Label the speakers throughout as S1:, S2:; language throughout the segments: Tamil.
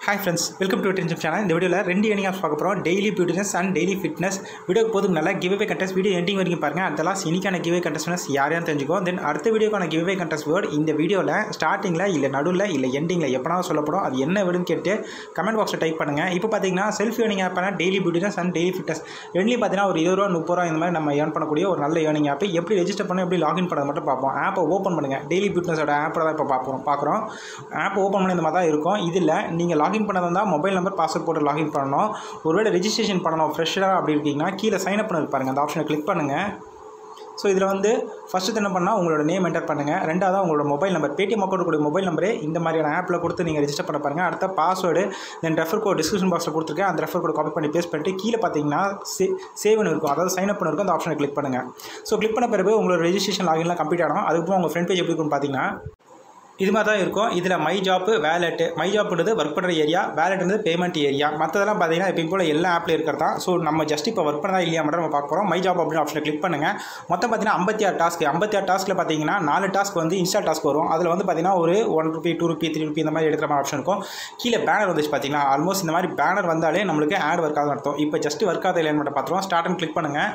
S1: hi friends welcome to tension channel இந்த வீடியோவில் ரெண்டு ஏர்னிங் ஆப்ஸ் பார்க்க போகிறோம் daily beautiness and daily fitness வீடியோக்கு போதும் நல்லா கிவ்வே கண்டஸ்ட் வீடியோ எண்டிங் வரைக்கும் பாருங்கள் அடுத்த லாஸ்ட் இன்னைக்கான கிவ்வே கண்டஸ்ட்னஸ் யார் யாரும் தெரிஞ்சுக்கோ தென் அடுத்த வீடியோக்கான கிவ்வே கண்டஸ்ட் வேர்டு இந்த வீடியோவில் ஸ்டார்டிங்கில் இல்லை நடுவில் இல்லை எண்டிங்கில் எப்போனாவது சொல்லப்படும் அது என்ன வேர்டுன்னு கேட்டு கமெண்ட் பாக்ஸில் டைப் பண்ணுங்கள் இப்போ பார்த்தீங்கன்னா செல்ஃப் ஏர்னிங் ஆப்பான daily beautiness and daily fitness ரெண்டுலேயும் பார்த்தீங்கன்னா ஒரு இருபது ரூபா முப்பது ரூபா இந்த மாதிரி நம்ம ஏர்ன் பண்ணக்கூடிய ஒரு நல்ல ஏர்னிங் ஆப் எப்படி ரெஜிஸ்டர் பண்ணி எப்படி லாகின் பண்ணது மட்டும் பார்ப்போம் ஆப்பை ஓப்பன் பண்ணுங்கள் டெய்லி பியூட்டினஸோட ஆப்பை தான் இப்போ பார்க்குறோம் பார்க்குறோம் ஆப் ஓப்பன் பண்ணி இந்த மாதிரி தான் இருக்கும் இதில் நீங்கள் லாகின் பண்ணதாக இருந்தால் மொபைல் நம்பர் பாஸ்வேர்ட் போட்டு லாகின் பண்ணணும் ஒருவேளை ரெஜிஸ்ட்ரேஷன் பண்ணணும் ஃப்ரெஷ்ஷாக அப்படி இருக்கீங்கன்னா கீழே சைன் அப் பண்ணி பாருங்கள் அந்த ஆப்ஷனை கிளிக் பண்ணுங்கள் ஸோ இதில் வந்து ஃபஸ்ட்டு என்ன பண்ணால் உங்களோட நேம் என்டர் பண்ணுங்கள் ரெண்டாவது உங்களோட மொபைல் நம்பர் பேடிஎம் அக்கௌண்ட் கூடிய மொபைல் நம்பரே இந்த மாதிரியான ஆப்பில் கொடுத்து நீங்கள் ரெஜிஸ்டர் பண்ண பாருங்கள் அடுத்த password then refer code description பாக்ஸில் கொடுத்துருக்கேன் அந்த ரெஃபர் கோட் காப்பி பண்ணி பேஸ்ட் பண்ணிட்டு கீழே பார்த்தீங்கன்னா சே சேவ்னு இருக்கும் அதாவது சைன் அப் இருக்கும் அந்த ஆப்ஷனை கிளிக் பண்ணுங்கள் ஸோ கிளிக் பண்ண பிறகு உங்களோட ரெஜிஸ்ட்ரேஷன் லாகின்லாம் கம்ப்ளீட் ஆகும் அதுக்கப்புறம் உங்கள் ஃப்ரண்ட் பேஜ் எப்படி இருக்குன்னு பார்த்தீங்கன்னா இது மாதிரி தான் இருக்கும் இதில் மை ஜாப்பு வேலெட்டு மை ஜாப்ன்றது ஒர்க் பண்ணுற ஏரியா வேலெட்ன்றது பேமெண்ட் ஏரியா மற்றதெல்லாம் பார்த்தீங்கன்னா இப்போ போல் எல்லா ஆப்லையும் இருக்கிறதா ஸோ நம்ம ஜஸ்ட் இப்போ ஒர்க் பண்ணதா இல்லையா மட்டும் நம்ம பார்க்க போகிறோம் மை ஜாப் அப்படின்னு ஆப்ஷனை கிளிக் பண்ணுங்கள் மொத்தம் பார்த்தீங்கன்னா ஐம்பத்தி ஆறு டாஸ்க் ஐம்பத்தி ஆறு டாஸ்க்கில் பார்த்தீங்கன்னா நாலு டாஸ்க் வந்து இன்ஸ்டால் டாஸ்க் வரும் அதில் வந்து பார்த்தீங்கன்னா ஒரு one rupee two rupee three rupee இந்த மாதிரி எடுக்கிற மாதிரி ஆப்ஷன் இருக்கும் கீழே பேனர் வந்துச்சு பார்த்தீங்கன்னா ஆல்மோஸ்ட் இந்த மாதிரி பேனர் வந்தாலே நம்மளுக்கு ஆட் ஒர்க் ஆகும் அர்த்தம் இப்போ ஜஸ்ட் ஒர்க் ஆகுது இல்லைன்னு மட்டும் பார்த்துருவோம் ஸ்டார்ட்னு கிளிக் பண்ணுங்கள்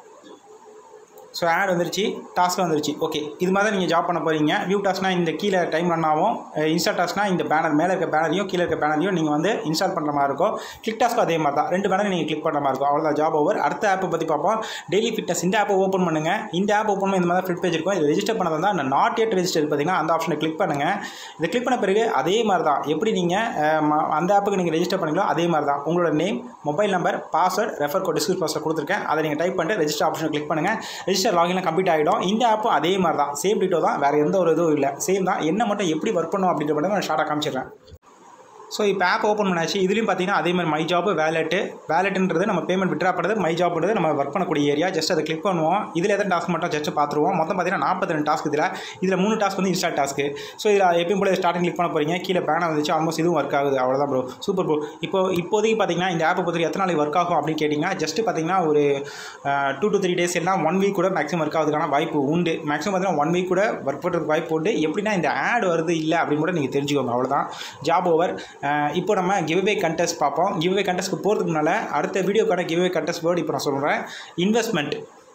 S1: ஸோ ஆட் வந்துருச்சு டாஸ்க் வந்துருச்சு ஓகே இது மாதிரி தான் நீங்கள் ஜாப் பண்ண போகிறீங்க வியூ டாஸ்க்னா இந்த கீழே டைம் ரன் ஆகும் இன்ஸ்டால் டாஸ்க்னா இந்த பேனர் மேலே இருக்க பேனரையும் கீழே இருக்க பேனரையும் நீங்கள் வந்து இன்ஸ்டால் பண்ணுற மாதிரி இருக்கும் கிளிக் டாஸ்க்கும் அதே மாதிரி தான் ரெண்டு பேனர் நீங்கள் கிளிக் பண்ணுற மாதிரி இருக்கும் அவ்வளோதான் ஜாப் ஓவர் அடுத்த ஆப்பை பற்றி பார்ப்போம் டெய்லி ஃபிட்னஸ் இந்த ஆப்பை ஓப்பன் பண்ணுங்கள் இந்த ஆப் ஓப்பன் பண்ணி இந்த மாதிரி ஃபிட் பேஜ் இருக்கும் இது ரெஜிஸ்டர் பண்ணது தான் நான் நாட் எட் ரெஜிஸ்டர் பார்த்தீங்கன்னா அந்த ஆப்ஷனை கிளிக் பண்ணுங்கள் இதை கிளிக் பண்ண பிறகு அதே மாதிரி தான் எப்படி நீங்கள் அந்த ஆப்புக்கு நீங்கள் ரெஜிஸ்டர் பண்ணீங்களோ அதே மாதிரி தான் உங்களோட name mobile number password refer code description பாக்ஸில் கொடுத்துருக்கேன் அதை நீங்கள் டைப் பண்ணிட்டு ரெஜிஸ்டர் ஆப்ஷனை கிளிக் பண்ணுங்கள் ரெஜிஸ்டர் லாகின்லாம் கம்ப்ளீட் ஆகிடும் இந்த ஆப்பும் அதே மாதிரி தான் சேம் டீட்டோ தான் வேறு எந்த ஒரு இதுவும் இல்லை சேம் தான் என்ன மட்டும் எப்படி ஒர்க் பண்ணும் அப்படின்ற மட்டும் நான் ஷார்ட்டாக காமிச்சிடுறேன் ஸோ இப்போ ஆப் ஓப்பன் பண்ணாச்சு இதுலேயும் பார்த்தீங்கன்னா அதே மாதிரி மை ஜாப் வேலெட்டு வேலெட்டுன்றது நம்ம பேமெண்ட் விட்ரா பண்ணுறது மை ஜாப்ன்றது நம்ம ஒர்க் பண்ணக்கூடிய ஏரியா ஜஸ்ட் அதை கிளிக் பண்ணுவோம் இதில் எத்தனை டாஸ்க் மட்டும் ஜஸ்ட் பார்த்துருவோம் மொத்தம் பார்த்தீங்கன்னா நாற்பத்தி ரெண்டு டாஸ்க் இதில் இதில் மூணு டாஸ்க் வந்து இன்ஸ்டால் டாஸ்க்கு ஸோ இதில் எப்பயும் போல ஸ்டார்டிங் கிளிக் பண்ண போகிறீங்க கீழே பேனர் வந்துச்சு ஆல்மோஸ்ட் இதுவும் ஒர்க் ஆகுது அவ்வளோதான் ப்ரோ சூப்பர் ப்ரோ இப்போ இப்போதைக்கு பார்த்தீங்கன்னா இந்த ஆப்பை பொறுத்த எத்தனை நாளைக்கு ஒர்க் ஆகும் அப்படின்னு கேட்டிங்கன்னா ஜஸ்ட் பார்த்தீங்கன்னா ஒரு டூ டு த்ரீ டேஸ் எல்லாம் ஒன் வீக் கூட மேக்ஸிமம் ஒர்க் ஆகுதுக்கான வாய்ப்பு உண்டு மேக்ஸிமம் பார்த்தீங்கன்னா ஒன் வீக் கூட ஒர்க் பண்ணுறதுக்கு வாய்ப்பு உண்டு எப்படின்னா இந்த ஆட் வருது இல்லை அப்படின்னு கூட நீங்கள் தெரிஞ்சுக்கோங்க அவ்வளோதான் ஜாப் ஓவர் இப்போ நம்ம கிவ்வே கண்டெஸ்ட் பார்ப்போம் கிவ்வே கண்டெஸ்ட்க்கு போகிறதுக்கு முன்னால் அடுத்த வீடியோக்கான கிவ்வே கண்டெஸ்ட் வேர்டு இப்போ நான் சொல்கிறேன் இன்வெஸ்ட்மெண்ட்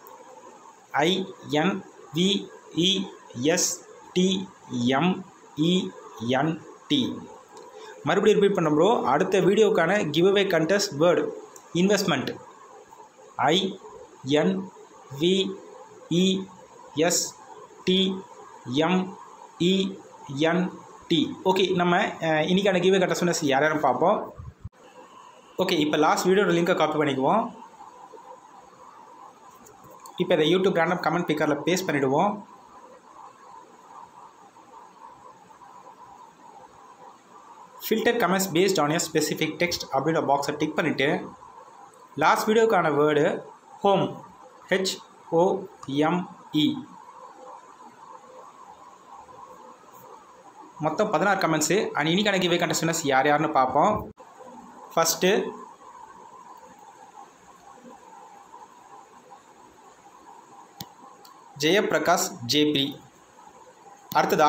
S1: ஐஎன்விஇஎஸ்டிஎம்இஎன்டி மறுபடியும் ரிப்பீட் பண்ண ப்ரோ அடுத்த வீடியோக்கான கிவ்வே கண்டெஸ்ட் வேர்டு இன்வெஸ்ட்மெண்ட் ஐஎன்விஇஎஸ்டிஎம்இஎன்டி ஓகே நம்ம இன்றைக்கான கிவே கண்டஸ்டன்ஸ் யார் யாரும் பார்ப்போம் ஓகே இப்போ லாஸ்ட் வீடியோட லிங்கை காப்பி பண்ணிக்குவோம் இப்போ இதை யூடியூப் ரேண்டம் கமெண்ட் பிக்கரில் பேஸ்ட் பண்ணிவிடுவோம் filter comments paste on a specific text அப்படின்ற பாக்ஸை டிக் பண்ணிவிட்டு லாஸ்ட் வீடியோக்கான வேர்டு ஹோம் ஹெச்ஓஎம்இ மொத்தம் பதினாறு கமெண்ட்ஸு அண்ட் இன்னைக்கான கிவே கண்டஸ்டன்ஸ் யார் யாருன்னு பார்ப்போம் ஃபஸ்ட்டு ஜெயபிரகாஷ் ஜேபி அடுத்ததா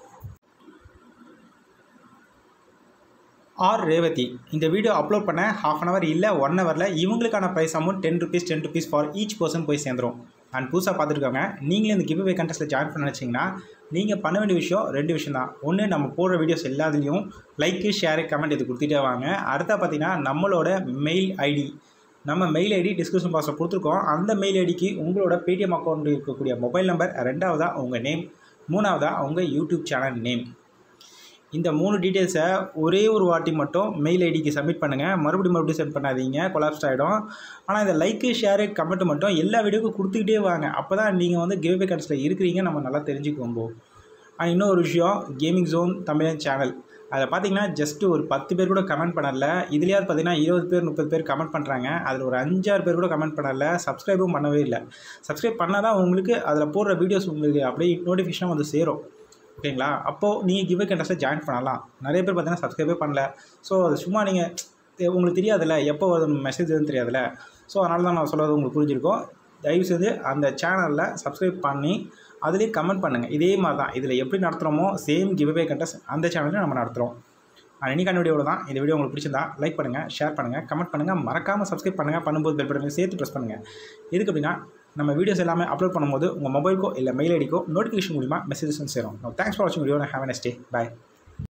S1: ஆர் ரேவதி இந்த வீடியோ அப்லோட் பண்ண ஹாஃப் அன் ஹவர் இல்லை ஒன் ஹவரில் இவங்களுக்கான prize amount ten rupees ten rupees for each person போய் சேர்ந்துடும் அண்ட் புதுசாக பார்த்துருக்காங்க நீங்களே இந்த கிவ்வே கண்டஸ்ட்டில் ஜாயின் பண்ண நினச்சிங்கன்னா நீங்கள் பண்ண வேண்டிய விஷயம் ரெண்டு விஷயம் தான் ஒன்று நம்ம போடுற வீடியோஸ் எல்லாத்துலேயும் லைக்கு ஷேரு கமெண்ட் இது கொடுத்துட்டே வாங்க அடுத்தா பார்த்தீங்கன்னா நம்மளோட மெயில் ஐடி நம்ம மெயில் ஐடி டிஸ்கிரிப்ஷன் பாக்ஸில் கொடுத்துருக்கோம் அந்த மெயில் ஐடிக்கு உங்களோட பேடிஎம் அக்கௌண்ட் இருக்கக்கூடிய மொபைல் நம்பர் ரெண்டாவதாக உங்கள் நேம் மூணாவதாக உங்கள் யூடியூப் சேனல் நேம் இந்த மூணு டீட்டெயில்ஸை ஒரே ஒரு வாட்டி மட்டும் மெயில் ஐடிக்கு சப்மிட் பண்ணுங்கள் மறுபடியும் மறுபடியும் சென்ட் பண்ணாதீங்க கொலாப்ஸ் ஆகிடும் ஆனால் இந்த லைக்கு ஷேரு கமெண்ட் மட்டும் எல்லா வீடியோக்கும் கொடுத்துக்கிட்டே வாங்க அப்போ தான் நீங்கள் வந்து கிவ்வே கன்ஸில் இருக்கிறீங்க நம்ம நல்லா தெரிஞ்சுக்குவோம் போ ஆனால் இன்னொரு விஷயம் கேமிங் ஜோன் தமிழன் சேனல் அதில் பார்த்தீங்கன்னா ஜஸ்ட்டு ஒரு பத்து பேர் கூட கமெண்ட் பண்ணல இதுலேயாவது பார்த்தீங்கன்னா இருபது பேர் முப்பது பேர் கமெண்ட் பண்ணுறாங்க அதில் ஒரு அஞ்சாறு பேர் கூட கமெண்ட் பண்ணல சப்ஸ்கிரைபும் பண்ணவே இல்லை சப்ஸ்கிரைப் பண்ணால் தான் உங்களுக்கு அதில் போடுற வீடியோஸ் உங்களுக்கு அப்படியே நோட்டிஃபிகேஷனாக வந்து சேரும் ஓகேங்களா அப்போது நீங்கள் கிவ்வே கண்டஸ்ட்டில் ஜாயின் பண்ணலாம் நிறைய பேர் பார்த்தீங்கன்னா சப்ஸ்கிரைபே பண்ணல ஸோ அது சும்மா நீங்கள் உங்களுக்கு தெரியாதுல்ல எப்போ மெசேஜ் எதுவும் தெரியாதுல்ல ஸோ அதனால தான் நான் சொல்கிறது உங்களுக்கு புரிஞ்சிருக்கும் தயவுசெய்து அந்த சேனலில் சப்ஸ்கிரைப் பண்ணி அதுலேயே கமெண்ட் பண்ணுங்கள் இதே மாதிரி தான் இதில் எப்படி நடத்துகிறோமோ சேம் கிவ்வே கண்டஸ்ட் அந்த சேனலையும் நம்ம நடத்துகிறோம் அண்ட் இன்னைக்கான வீடியோவில் தான் இந்த வீடியோ உங்களுக்கு பிடிச்சிருந்தா லைக் பண்ணுங்கள் ஷேர் பண்ணுங்கள் கமெண்ட் பண்ணுங்கள் மறக்காமல் சப்ஸ்கிரைப் பண்ணுங்கள் பண்ணும்போது பெல் பட்டனை சேர்த்து ப்ரெஸ் பண்ணுங்கள் எதுக்கு அப்படின்னா நம்ம வீடியோஸ் எல்லாமே அப்லோட் பண்ணும்போது உங்கள் மொபைலுக்கோ இல்லை மெயில் ஐடிக்கோ நோட்டிஃபிகேஷன் மூலிமா மெசேஜஸ் சேரும் தேங்க்ஸ் ஃபார் வாட்சிங் video have nice day bye